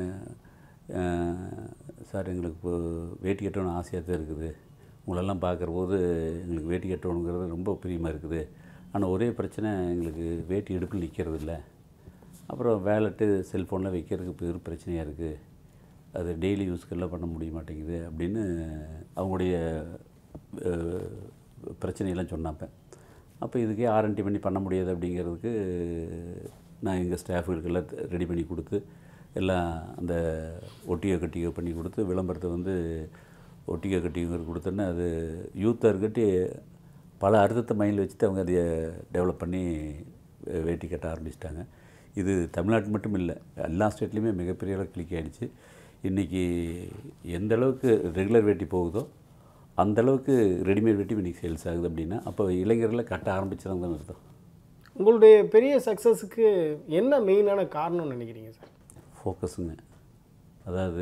அஹ், சார் எங்களுக்கு இப்போ வேட்டி கட்டணும்னு ஆசையாக தான் இருக்குது உங்களெல்லாம் பார்க்குற போது எங்களுக்கு வேட்டி கட்டணுங்கிறது ரொம்ப பிரியமாக இருக்குது ஆனால் ஒரே பிரச்சனை எங்களுக்கு வேட்டி இடுப்பில் நிற்கிறது இல்லை அப்புறம் வேலெட்டு செல்ஃபோனில் வைக்கிறதுக்கு பெரும் பிரச்சனையாக இருக்குது அது டெய்லி யூஸ்க்கெல்லாம் பண்ண முடிய மாட்டேங்குது அப்படின்னு அவங்களுடைய அஹ், பிரச்சனையெல்லாம் சொன்னாப்ப அப்போ இதுக்கே ஆர்என்டி பண்ணி பண்ண முடியாது அப்படிங்கிறதுக்கு நான் எங்கள் ஸ்டாஃபுகளுக்கெல்லாம் ரெடி பண்ணி கொடுத்து எல்லாம் அந்த ஒட்டியோ கட்டியோ பண்ணி கொடுத்து விளம்பரத்தை வந்து ஒட்டியோ கட்டியோ கொடுத்தோன்னே அது யூத்தாக இருக்கட்டி பல அர்த்தத்தை மைண்டில் வச்சுட்டு அவங்க அதை டெவலப் பண்ணி அஹ், வேட்டி கட்ட ஆரம்பிச்சிட்டாங்க இது தமிழ்நாட்டு மட்டும் இல்லை எல்லா ஸ்டேட்லேயுமே மிகப்பெரிய அளவுக்கு கிளிக் ஆகிடுச்சு இன்றைக்கி எந்த அளவுக்கு ரெகுலர் வேட்டி போகுதோ அந்த அளவுக்கு ரெடிமேட் வேட்டி இன்றைக்கி சேல்ஸ் ஆகுது அப்படின்னா அப்போ இளைஞர்களை கட்ட ஆரம்பிச்சிடாங்க தான் அர்த்தம் உங்களுடைய பெரிய சக்ஸஸுக்கு என்ன மெயினான காரணம்னு நினைக்கிறீங்க சார் ஃபோக்கஸுங்க அதாவது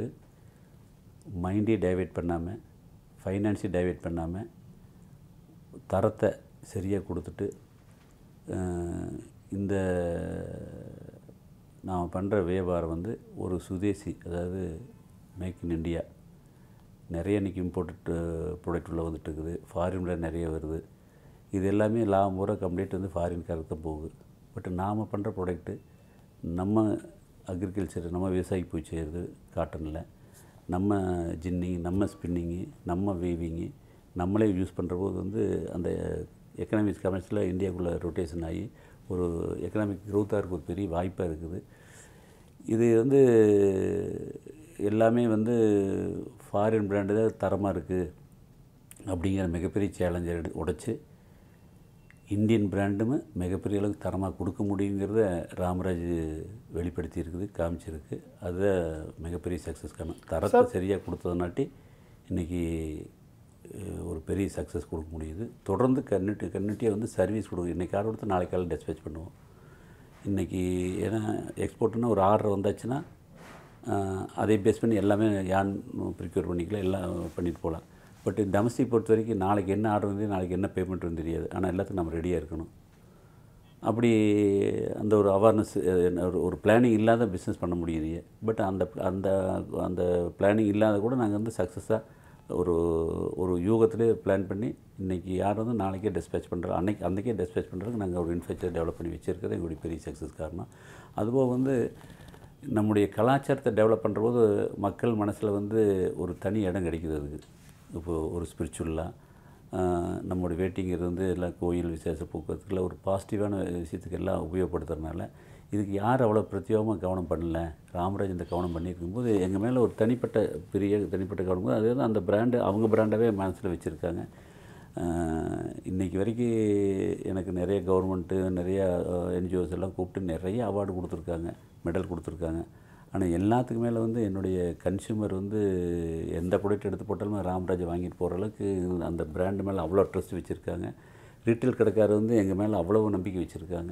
மைண்டே டைவர்ட் பண்ணாமல் ஃபைனான்ஸை டைவர்ட் பண்ணாமல் தரத்தை சரியாக கொடுத்துட்டு அஹ், இந்த நாம் பண்ணுற வியாபாரம் வந்து ஒரு சுதேசி அதாவது மேக் இன் இந்தியா நிறைய இன்றைக்கி இம்போர்ட்டட் ப்ராடக்ட் உள்ள வந்துட்டு இருக்குது ஃபாரினில் நிறைய வருது இது எல்லாமே லாபம் பூரா கம்ப்ளீட் வந்து ஃபாரின்காரருக்கு தான் போகுது பட் நாம் பண்ணுற ப்ராடக்ட்டு நம்ம அக்ரிகல்ச்சர் நம்ம விவசாயிக்கு போய் சேருது காட்டனில் நம்ம ஜின்னிங் நம்ம ஸ்பின்னிங்கு நம்ம வீவிங்கு நம்மளே யூஸ் பண்ணுற போது வந்து அந்த எக்கனாமிக்ஸ் கமர்ஸில் இந்தியாவுக்குள்ளே ரொட்டேஷன் ஆகி ஒரு எக்கனாமிக் க்ரோத்தாக இருக்க ஒரு பெரிய வாய்ப்பாக இருக்குது இது வந்து எல்லாமே வந்து ஃபாரின் பிராண்டு தான் தரமாக இருக்குது அப்படிங்கிற மிகப்பெரிய சேலஞ்சை எடு உடைச்சி இந்தியன் பிராண்டுமே மிகப்பெரிய அளவுக்கு தரமாக கொடுக்க முடியுங்கிறத ராமராஜ் வெளிப்படுத்தி இருக்குது காமிச்சிருக்கு அதுதான் மிகப்பெரிய சக்ஸஸ் காரணம் தரத்தை சரியாக கொடுத்ததுனாட்டி இன்றைக்கி ஒரு பெரிய சக்ஸஸ் கொடுக்க முடியுது தொடர்ந்து கன்னிட்டு கன்னிட்டியாக வந்து சர்வீஸ் கொடுக்கும் இன்றைக்கி ஆர்டர் கொடுத்து நாளைக்கு காலையில் டிஸ்பேச் பண்ணுவோம் இன்றைக்கி ஏன்னா எக்ஸ்போர்ட்னா ஒரு ஆர்டர் வந்தாச்சுன்னா ஆஹ், அதை பேஸ் பண்ணி எல்லாமே யான் ப்ரிக்யூர் பண்ணிக்கலாம் எல்லாம் பண்ணிட்டு போகலாம் பட் டொமஸ்டிக் பொறுத்த வரைக்கும் நாளைக்கு என்ன ஆர்டர் வந்து நாளைக்கு என்ன பேமெண்ட் வந்து தெரியாது ஆனால் எல்லாத்துக்கும் நம்ம ரெடியாக இருக்கணும் அப்படி அந்த ஒரு அவேர்னஸ் ஒரு ஒரு பிளானிங் இல்லாத பிஸ்னஸ் பண்ண முடியுது பட் அந்த அந்த அந்த பிளானிங் இல்லாத கூட நாங்கள் வந்து சக்ஸஸாக ஒரு ஒரு யூகத்திலே பிளான் பண்ணி இன்றைக்கி யார் வந்து நாளைக்கே டிஸ்பேச் பண்ணுறோம் அன்னைக்கு அன்றைக்கே டிஸ்பேச் பண்ணுறதுக்கு நாங்கள் ஒரு இன்ஃப்ராஸ்ட்ரக்சர் டெவலப் பண்ணி வச்சுருக்கிறது எங்களுடைய பெரிய சக்ஸஸ் காரணம் அதுபோக வந்து நம்முடைய கலாச்சாரத்தை டெவலப் பண்ணுறபோது மக்கள் மனசில் வந்து ஒரு தனி இடம் கிடைக்குது அதுக்கு இப்போது ஒரு ஸ்பிரிச்சுவலாக நம்மளுடைய வேட்டிங்கிறது வந்து எல்லாம் கோயில் விசேஷ போக்குவரத்துக்குள்ள ஒரு பாசிட்டிவான விஷயத்துக்கு எல்லாம் உபயோகப்படுத்துறதுனால இதுக்கு யார் அவ்வளோ பிரத்யேகமாக கவனம் பண்ணல ராமராஜ் இந்த கவனம் பண்ணியிருக்கும்போது எங்கள் மேலே ஒரு தனிப்பட்ட பெரிய தனிப்பட்ட கவனம் அது வந்து அந்த பிராண்டு அவங்க பிராண்டாகவே மனசில் வச்சுருக்காங்க இன்றைக்கி வரைக்கும் எனக்கு நிறைய கவர்மெண்ட்டு நிறைய என்ஜிஓஸ் எல்லாம் கூப்பிட்டு நிறைய அவார்டு கொடுத்துருக்காங்க மெடல் கொடுத்துருக்காங்க ஆனால் எல்லாத்துக்கு மேலே வந்து என்னுடைய கன்சியூமர் வந்து எந்த ப்ராடக்ட் எடுத்து போட்டாலுமே ராமராஜ் வாங்கிட்டு போகிற அளவுக்கு அந்த பிராண்டு மேலே அவ்வளோ ட்ரஸ்ட் வச்சுருக்காங்க ரீட்டைல் கடைக்காரர் வந்து எங்கள் மேலே அவ்வளோ நம்பிக்கை வச்சுருக்காங்க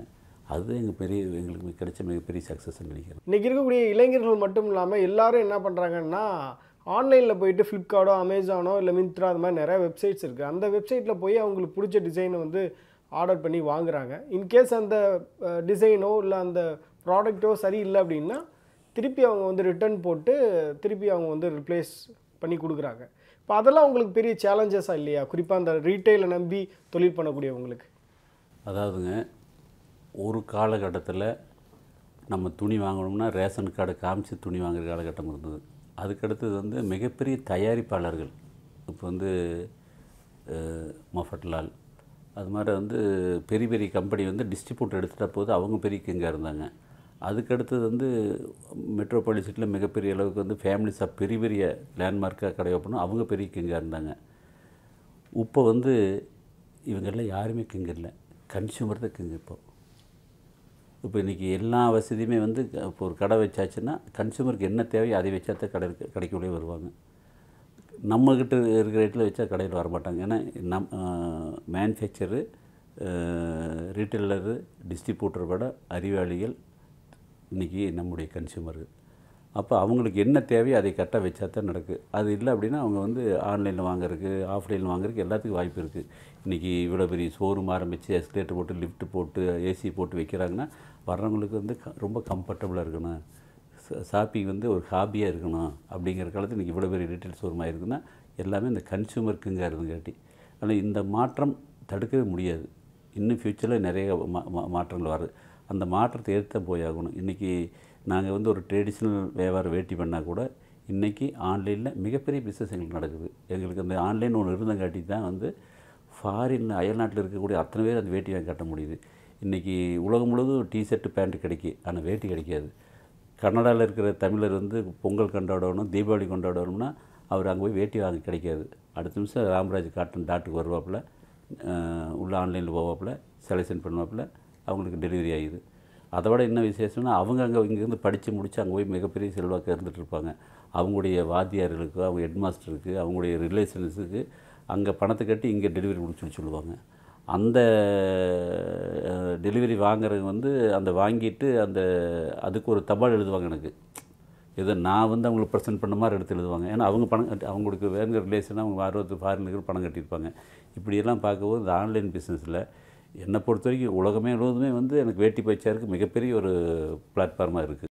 அது எங்கள் பெரிய எங்களுக்கு கிடைச்ச மிகப்பெரிய சக்ஸஸ் நினைக்கிறேன் இன்றைக்கி இருக்கக்கூடிய இளைஞர்கள் மட்டும் இல்லாமல் எல்லாரும் என்ன பண்ணுறாங்கன்னா ஆன்லைனில் போயிட்டு ஃப்ளிப்கார்ட்டோ அமேசானோ இல்லை மிந்த்ரா அது மாதிரி நிறைய வெப்சைட்ஸ் இருக்குது அந்த வெப்சைட்டில் போய் அவங்களுக்கு பிடிச்ச டிசைனை வந்து ஆர்டர் பண்ணி வாங்குறாங்க இன்கேஸ் அந்த டிசைனோ இல்லை அந்த ப்ராடக்ட்டோ சரியில்லை அப்படின்னா திருப்பி அவங்க வந்து ரிட்டர்ன் போட்டு திருப்பி அவங்க வந்து ரிப்ளேஸ் பண்ணி கொடுக்குறாங்க இப்போ அதெல்லாம் உங்களுக்கு பெரிய சேலஞ்சஸாக இல்லையா குறிப்பாக அந்த ரீட்டைலை நம்பி தொழில் பண்ணக்கூடியவங்களுக்கு அதாவதுங்க ஒரு காலகட்டத்தில் நம்ம துணி வாங்கணும்னா ரேஷன் கார்டை காமிச்சு துணி வாங்குற காலகட்டம் இருந்தது அதுக்கடுத்தது வந்து மிகப்பெரிய தயாரிப்பாளர்கள் இப்போ வந்து அஹ், மஃபட்லால் அது மாதிரி வந்து பெரிய பெரிய கம்பெனி வந்து டிஸ்ட்ரிபியூட்டர் எடுத்துகிட்ட போது அவங்க பெரிய கிங்காக இருந்தாங்க அதுக்கடுத்தது வந்து மெட்ரோபாலிசிட்டியில் மிகப்பெரிய அளவுக்கு வந்து ஃபேமிலிஸாக பெரிய பெரிய லேண்ட்மார்க்காக கடை ஓப்பனும் அவங்க பெரிய கிங்காக இருந்தாங்க இப்போ வந்து இவங்கெல்லாம் யாருமே கிங் இல்லை கன்சியூமர் தான் கிங் இப்போ இப்போ இன்றைக்கி எல்லா வசதியுமே வந்து இப்போ ஒரு கடை வச்சாச்சுன்னா கன்சியூமருக்கு என்ன தேவையோ அதை வச்சா தான் கடை கடைக்குள்ளே வருவாங்க நம்மக்கிட்ட இருக்கிற ரேட்டில் வச்சா கடையில் வரமாட்டாங்க ஏன்னா நம் மேனுஃபேக்சரு ரீட்டைலரு டிஸ்ட்ரிபியூட்டரை விட அறிவாளிகள் இன்றைக்கி நம்முடைய கன்சியூமர்கள் அப்போ அவங்களுக்கு என்ன தேவையோ அதை கரெக்டாக வச்சா தான் நடக்குது அது இல்லை அப்படின்னா அவங்க வந்து ஆன்லைனில் வாங்குறதுக்கு ஆஃப்லைனில் வாங்குறதுக்கு எல்லாத்துக்கும் வாய்ப்பு இருக்குது இன்றைக்கி இவ்வளோ பெரிய ஷோரூம் ஆரம்பித்து எஸ்கலேட்டர் போட்டு லிஃப்ட் போட்டு ஏசி போட்டு வைக்கிறாங்கன்னா வர்றவங்களுக்கு வந்து க- ரொம்ப கம்ஃபர்டபுளாக இருக்கணும் ஷாப்பிங் வந்து ஒரு ஹாபியாக இருக்கணும் அப்படிங்கிற காலத்தில் இன்றைக்கி இவ்வளோ பெரிய ரீட்டைல் ஷோரூம் ஆயிருக்குன்னா எல்லாமே இந்த கன்சியூமருக்குங்க இருந்துங்காட்டி ஆனால் இந்த மாற்றம் தடுக்கவே முடியாது இன்னும் ஃப்யூச்சரில் நிறைய மா- மா- மாற்றங்கள் வருது அந்த மாற்றத்தை எடுத்து தான் போயாகணும் இன்றைக்கி நாங்கள் வந்து ஒரு ட்ரெடிஷ்னல் வியாபாரம் வேட்டி பண்ணால் கூட இன்றைக்கி ஆன்லைனில் மிகப்பெரிய பிஸ்னஸ் எங்களுக்கு நடக்குது எங்களுக்கு அந்த ஆன்லைன் ஒன்று இருந்தங்காட்டி தான் வந்து ஃபாரின் அயல்நாட்டில் இருக்கக்கூடிய அத்தனை பேர் அந்த வேட்டி வாங்கி கட்ட முடியுது இன்றைக்கி உலகம் முழுவதும் டிஷர்ட்டு பேண்ட் கிடைக்கி ஆனால் வேட்டி கிடைக்காது கன்னடாவில் இருக்கிற தமிழர் வந்து பொங்கல் கொண்டாடணும் தீபாவளி கொண்டாடணும்னா அவர் அங்கே போய் வேட்டி வாங்க கிடைக்காது அடுத்த நிமிஷம் ராமராஜ் காட்டன் டாட்டுக்கு வருவாப்புல அஹ், உள்ள ஆன்லைனில் போவாப்புல செலெக்ஷன் பண்ணுவாப்புல அவங்களுக்கு டெலிவரி ஆகிடுது அதை விட என்ன விசேஷம்னா அவங்க அங்கே இங்கேருந்து படித்து முடித்து அங்கே போய் மிகப்பெரிய செல்வாக்காக இருந்துட்டு இருப்பாங்க அவங்களுடைய வாத்தியார்களுக்கு அவங்க ஹெட்மாஸ்டருக்கு அவங்களுடைய ரிலேஷன்ஸுக்கு அங்கே பணத்தை கட்டி இங்கே டெலிவரி முடிச்சுன்னு சொல்லுவாங்க அந்த டெலிவரி வாங்குறவங்க வந்து அந்த வாங்கிட்டு அந்த அதுக்கு ஒரு தபால் எழுதுவாங்க எனக்கு இதை நான் வந்து அவங்களுக்கு ப்ரெசென்ட் பண்ண மாதிரி எடுத்து எழுதுவாங்க ஏன்னா அவங்க பணம் கட்டி அவங்களுக்கு வேணுங்கிற ரிலேஷன் அவங்க அறுபத்து ஃபாரினுக்கு பணம் கட்டியிருப்பாங்க இப்படியெல்லாம் பார்க்கும்போது இந்த ஆன்லைன் பிஸ்னஸில் என்னை பொறுத்த வரைக்கும் உலகமே முழுவதுமே வந்து எனக்கு வேட்டி பயிற்சியாருக்கு மிகப்பெரிய ஒரு பிளாட்ஃபார்மாக இருக்குது